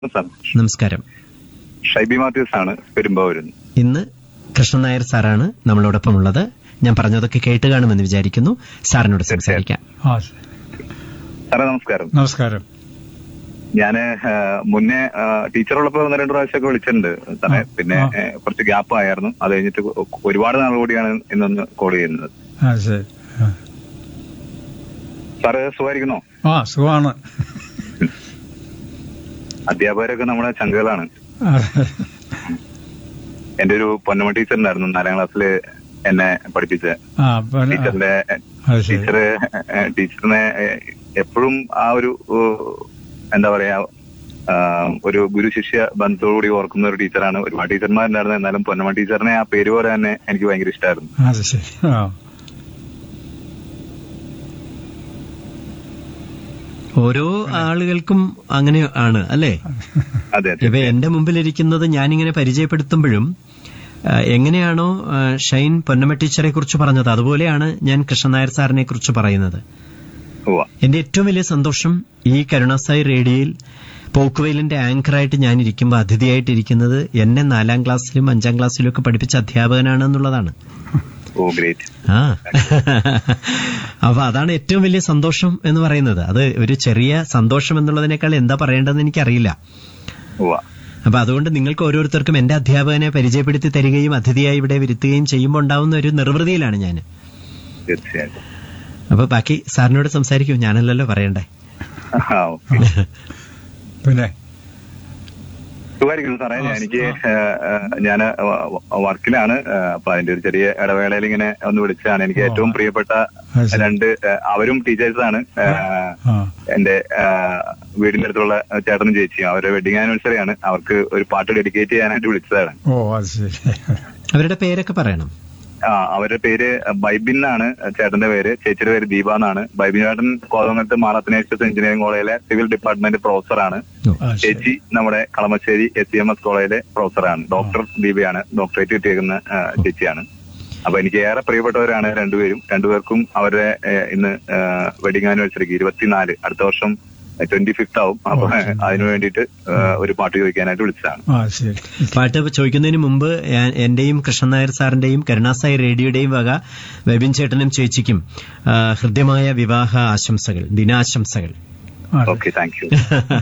Sir നമസ്കാരം ഷൈബി മാത്യൂസ് ആണ് പെരുമ്പാവൂരിൽ നിന്ന്. ഇന്ന് കൃഷ്ണൻ നായർ സാറാണ് നമ്മളോടൊപ്പം ഉള്ളത് ഞാൻ പറഞ്ഞതൊക്കെ കേട്ട് കാണുമെന്ന് വിചാരിക്കുന്നു സാറിനോട് സംസാരിക്കാം ആ സാറേ നമസ്കാരം നമസ്കാരം ഞാന് ആ, മുന്നേ ആ, ടീച്ചറുള്ളപ്പോ ഒന്ന് രണ്ട് പ്രാവശ്യമൊക്കെ വിളിച്ചിട്ടുണ്ട് സാറേ ആ, പിന്നെ ആ. ഏ, കുറച്ച് ഗ്യാപ്പ് ആയിരുന്നു അത് കഴിഞ്ഞിട്ട് ഒരുപാട് നാൾ കൂടിയാണ് ഇന്നൊന്ന് കോൾ ചെയ്യുന്നത് ആ ശരി ആ. സാറ് സുഖമായിരിക്കുന്നോ ആ സുഖമാണ് അധ്യാപകരൊക്കെ നമ്മുടെ ചങ്കുകളാണ് ആ, എന്റെ ഒരു പൊന്നമ്മ ടീച്ചർ ഉണ്ടായിരുന്നു നാലാം ക്ലാസ്സിൽ എന്നെ പഠിപ്പിച്ച ആ പിന്നെ ടീച്ചറിന്റെ അത് ശരി ടീച്ചറ് ഏ, ടീച്ചറിനെ എപ്പോഴും ആ ഒരു ഏ, എന്താ പറയാ ആ, ഒരു ഗുരു ശിഷ്യ ബന്ധത്തോടുകൂടി ഓർക്കുന്ന ഒരു ടീച്ചറാണ് ഒരുപാട് ടീച്ചർമാരുണ്ടായിരുന്നു എന്നാലും പൊന്നമ്മ ടീച്ചറിനെ ആ പേര് പോലെ തന്നെ എനിക്ക് ഭയങ്കര ഇഷ്ടമായിരുന്നു അത് ശരി ആ ഓരോ ആളുകൾക്കും അങ്ങനെ ആണ് അല്ലേ അതെ അതെ ഇപ്പൊ എന്റെ മുമ്പിലിരിക്കുന്നത് ഞാനിങ്ങനെ പരിചയപ്പെടുത്തുമ്പോഴും ആ, എങ്ങനെയാണോ ആ, ഷൈൻ പൊന്നമ്മ ടീച്ചറെ കുറിച്ച് പറഞ്ഞത് അതുപോലെയാണ് ഞാൻ കൃഷ്ണൻ നായർ സാറിനെ കുറിച്ച് പറയുന്നത് ഉവ്വ. എന്റെ ഏറ്റവും വലിയ സന്തോഷം ഈ കരുണാസായി റേഡിയോയിൽ പോക്കുവെയിലിന്റെ ആങ്കറായിട്ട് ഞാൻ ഇരിക്കുമ്പോൾ അതിഥിയായിട്ട് ഇരിക്കുന്നത് എന്നെ നാലാം ക്ലാസ്സിലും അഞ്ചാം ക്ലാസ്സിലും ഒക്കെ പഠിപ്പിച്ച അധ്യാപകനാണ് എന്നുള്ളതാണ് ഓ ഗ്രേറ്റ് ആ അപ്പൊ അതാണ് ഏറ്റവും വലിയ സന്തോഷം എന്ന് പറയുന്നത് അത് ഒരു ചെറിയ സന്തോഷം എന്നുള്ളതിനേക്കാൾ എന്താ പറയേണ്ടതെന്ന് എനിക്കറിയില്ല ഉവ്വ. അപ്പൊ അതുകൊണ്ട് നിങ്ങൾക്ക് ഓരോരുത്തർക്കും എന്റെ അധ്യാപകനെ പരിചയപ്പെടുത്തി തരികയും അതിഥിയായി ഇവിടെ വരുത്തുകയും ചെയ്യുമ്പോൾ ഉണ്ടാവുന്ന ഒരു നിർവൃതിയിലാണ് ഞാൻ തീർച്ചയായിട്ടും അപ്പൊ ബാക്കി സാറിനോട് സംസാരിക്കൂ ഞാനല്ലല്ലോ പറയണ്ടേ ആ, ഓക്കേ. പിന്നെ സുഖമായിരിക്കുന്നു സാറേ എനിക്ക് ഞാൻ വർക്കിലാണ് ആ, അപ്പൊ അതിന്റെ ഒരു ചെറിയ ഇടവേളയിൽ ഇങ്ങനെ ഒന്ന് വിളിച്ചതാണ് എനിക്ക് ഓ. ഏറ്റവും പ്രിയപ്പെട്ട അത് ശരി. രണ്ട് ആ, അവരും ടീച്ചേഴ്സാണ് ആ എന്റെ ആ, വീടിന്റെ അടുത്തുള്ള ചേട്ടനും ചേച്ചിയും അവരുടെ വെഡിങ് ആനിവേഴ്സറി ആണ് അവർക്ക് ഒരു പാട്ട് ഡെഡിക്കേറ്റ് ചെയ്യാനായിട്ട് വിളിച്ചതാണ് ഓ അത് ശരി അവരുടെ പേരൊക്കെ പറയണം ആ അവരുടെ പേര് ബൈബിൻ എന്നാണ് ചേട്ടന്റെ പേര് ചേച്ചിയുടെ പേര് ദീപ എന്നാണ് ബൈബിൻ ചേട്ടൻ കോതമംഗലത്ത് മാറാത്തനേഴ്സസ് എഞ്ചിനീയറിംഗ് കോളേജിലെ സിവിൽ ഡിപ്പാർട്ട്മെന്റ് പ്രൊഫസറാണ് ഓ, ആ ശരി ചേച്ചി നമ്മുടെ Kalamassery S C M S കോളേജിലെ പ്രൊഫസറാണ് ഡോക്ടർ ദീപയാണ് ഡോക്ടറേറ്റ് കിട്ടിയേക്കുന്ന ആ, ചേച്ചിയാണ് അപ്പൊ എനിക്ക് ഏറെ പ്രിയപ്പെട്ടവരാണ് രണ്ടുപേരും രണ്ടുപേർക്കും അവരുടെ ഏ, ഇന്ന് വെഡിങ് ആനിവേഴ്സറിക്ക് ഇരുപത്തിനാല് അടുത്ത വർഷം ട്വന്റി ഫിഫ്ത് ആവും അപ്പൊ അതിനു വേണ്ടിയിട്ട് ആ, ഒരു പാട്ട് ചോദിക്കാനായിട്ട് വിളിച്ചതാണ് ആ ശരി പാട്ട് ചോദിക്കുന്നതിന് മുമ്പ് ഞാൻ- എന്റെയും കൃഷ്ണൻ നായർ സാറിന്റെയും കരുണാസായി റേഡിയോയുടെയും വക വെബിൻ ചേട്ടനും ചേച്ചിക്കും ആ, ഹൃദ്യമായ വിവാഹ ആശംസകൾ ദിനാശംസകൾ ആ ഓക്കെ താങ്ക് യു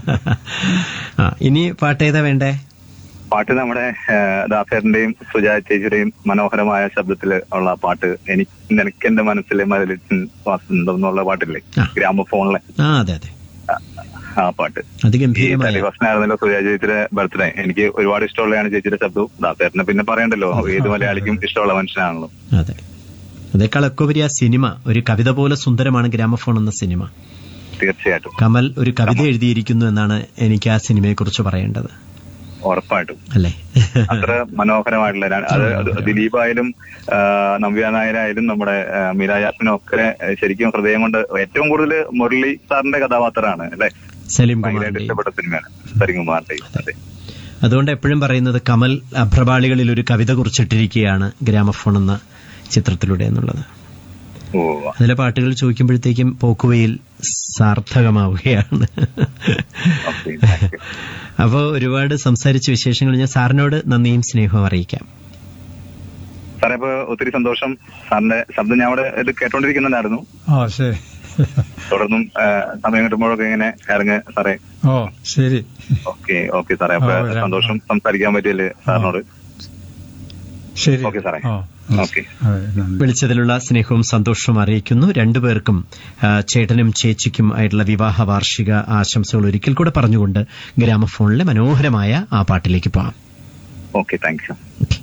ആ, ഇനി പാട്ട് ഏതാ വേണ്ടേ പാട്ട് നമ്മുടെ ദാസേട്ടന്റെയും സുജാ ചേച്ചിയുടെയും മനോഹരമായ ശബ്ദത്തിൽ ഉള്ള പാട്ട് എനിക്ക് നിനക്ക് എന്റെ മനസ്സിലെ മതിലിൻ വാസന്തം എന്നുള്ള പാട്ടില്ലേ ആ. ഗ്രാമഫോണിലെ ആ അതെ അതെ ആ പാട്ട് ഈ അതിഗംഭീരമായ തലിഫസ്നായിരുന്നല്ലോ സുജാ ചേച്ചിയുടെ ബർത്ത്ഡേ എനിക്ക് ഒരുപാട് ഇഷ്ടമുള്ളതാണ് ചേച്ചിയുടെ ശബ്ദവും ദാസേട്ടനെ പിന്നെ പറയണ്ടല്ലോ ഏത് മലയാളിക്കും ഇഷ്ടമുള്ള മനുഷ്യനാണല്ലോ അതെ അതേക്കാളൊക്കെ ഉപരി ആ സിനിമ ഒരു കവിത പോലെ സുന്ദരമാണ് ഗ്രാമഫോൺ എന്ന സിനിമ തീർച്ചയായിട്ടും കമൽ ഒരു കവിത എഴുതിയിരിക്കുന്നു എന്നാണ് എനിക്ക് ആ സിനിമയെക്കുറിച്ച് പറയേണ്ടത് ഉറപ്പായിട്ടും അല്ലേ അത്ര മനോഹരമായിട്ടുള്ള ര- അത് അത് ദിലീപായാലും ആ, നവ്യ നായരായാലും നമ്മുടെ ആ, മീര യാസ്മിനും ഒക്കെ ആ, ശരിക്കും ഹൃദയം കൊണ്ട് ഏറ്റവും കൂടുതൽ മുരളി സാറിന്റെ കഥാപാത്രമാണ് അല്ലെ സലീം ഭയങ്കരമായിട്ട് കുമാറിന്റെ ഇഷ്ടപ്പെട്ട സിനിമയാണ് സരികുമാറിന്റെയും അതെ അതുകൊണ്ട് എപ്പോഴും പറയുന്നത് കമൽ അഭ്രപാളികളിൽ ഒരു കവിത കുറിച്ചിട്ടിരിക്കുകയാണ് ഗ്രാമഫോൺ എന്ന ചിത്രത്തിലൂടെ എന്നുള്ളത് ഓ അതിലെ പാട്ടുകൾ ചോദിക്കുമ്പോഴത്തേക്കും പോക്കുവയിൽ സാർത്ഥകമാവുകയാണ് ഓക്കെ താങ്ക് യു അപ്പോൾ ഒരുപാട് സംസാരിച്ച വിശേഷങ്ങൾ ഞാൻ സാറിനോട് നന്ദിയും സ്നേഹവും അറിയിക്കാം സാറേ ഇപ്പൊ ഒത്തിരി സന്തോഷം സാറിന്റെ ശബ്ദം ഞാൻ അവിടെ ഇത് കേട്ടോണ്ടിരിക്കുന്നുണ്ടായിരുന്നു ആ ശരി തുടർന്നും ആ, സമയം കിട്ടുമ്പോഴൊക്കെ ഇങ്ങനെ ഇറങ്ങ് സാറേ ഓ ശരി ഓക്കെ ഓക്കെ സാറേ അപ്പൊ ആ, വരാം. സന്തോഷം സംസാരിക്കാൻ പറ്റിയല്ലേ സാറിനോട് ശരി ഓക്കെ സാറേ ആ ഓക്കെ അതെ നന്ദി വിളിച്ചതിലുള്ള സ്നേഹവും സന്തോഷവും അറിയിക്കുന്നു രണ്ടുപേർക്കും ആ, ചേട്ടനും ചേച്ചിക്കും ആയിട്ടുള്ള വിവാഹ വാർഷിക ആശംസകൾ ഒരിക്കൽ കൂടെ പറഞ്ഞുകൊണ്ട് ഗ്രാമഫോണിലെ മനോഹരമായ ആ പാട്ടിലേക്ക് പോകാം ഓക്കെ താങ്ക്സ് ഓക്കെ